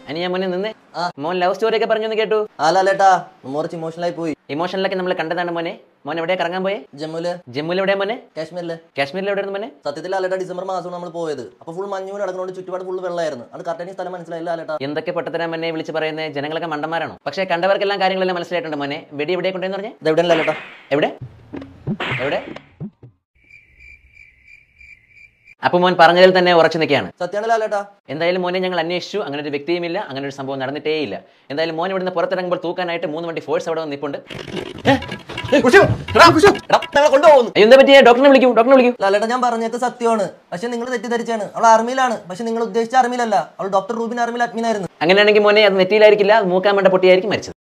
അനി ഞാൻ മോനെ നിന്ന് മോൻ ലവ് സ്റ്റോറി ഒക്കെ പറഞ്ഞു എന്ന് കേട്ടു ആ ലാലേട്ടാ കുറച്ച് ഇമോഷണലായി പോയി ഇമോഷനിലൊക്കെ നമ്മൾ കണ്ടതാണ് മോനെ മോൻ എവിടെയാ കറങ്ങാൻ പോയെ ജമ്മുവില് ജമ്മുവിൽ എവിടെയാ മോനെ കാശ്മീരില് കാശ്മീരിൽ എവിടെയാണ് മോനെ സത്യത്തിൽ ലാലേട്ടാ ഡിസംബർ മാസമാണ് നമ്മൾ പോയത് അപ്പൊ ഫുൾ മഞ്ഞൂര് നടക്കുന്നതുകൊണ്ട് ചുറ്റുപാട് ഫുൾ വെള്ളമായിരുന്നു അത് കറക്റ്റ് സ്ഥലം മനസ്സിലായില്ല ലാലേട്ടാ എന്തൊക്കെ പൊട്ടത്തരാൻ മോനെ വിളിച്ച് പറയുന്നത് ജനങ്ങളൊക്കെ മണ്ടന്മാരാണോ പക്ഷേ കണ്ടവർക്കെല്ലാം കാര്യങ്ങളെല്ലാം മനസ്സിലായിട്ടുണ്ട് മോനെ വെടി എവിടെ കൊണ്ടെന്ന് പറഞ്ഞേ ഇത് എവിടെയാണ് ലാലേട്ടാ എവിടെ എവിടെ അപ്പൊ മോൻ പറഞ്ഞതിൽ തന്നെ ഉറച്ചു നിൽക്കുകയാണ് സത്യമാണ് ലാലേട്ടാ എന്തായാലും മോനെ ഞങ്ങൾ അന്വേഷിച്ചു അങ്ങനെ ഒരു വ്യക്തിയുമില്ല അങ്ങനെ ഒരു സംഭവം നടന്നിട്ടേ ഇല്ല എന്തായാലും മോൻ ഇവിടുന്ന് പുറത്തിറങ്ങുമ്പോൾ തൂക്കാനായിട്ട് മൂന്ന് വണ്ടി ഫോഴ്സ് അവിടെ വന്ന് നിൽപ്പുണ്ട് കൊണ്ടുപോകുന്നു അയ്യോ, എന്താ പറ്റിയ ഡോക്ടറിനെ വിളിക്കൂ ഡോക്ടറിനെ വിളിക്കൂ ലാലേട്ടാ ഞാൻ പറഞ്ഞേക്ക് സത്യമാണ് പക്ഷെ നിങ്ങൾ തെറ്റിദ്ധരിച്ചാണ് അവൾ ആർമിയിലാണ് പക്ഷെ നിങ്ങൾ ഉദ്ദേശിച്ച ആർമിയിലല്ല അവൾ ഡോക്ടർ റൂബിൻ ആർമിയിൽ അഡ്മിൻ ആയിരുന്നു അങ്ങനെയാണെങ്കിൽ മോനെ അത് നെറ്റിയിലായിരിക്കില്ല അത് മൂക്കാൻ വേണ്ട പൊട്ടിയായിരിക്കും മരിച്ചത്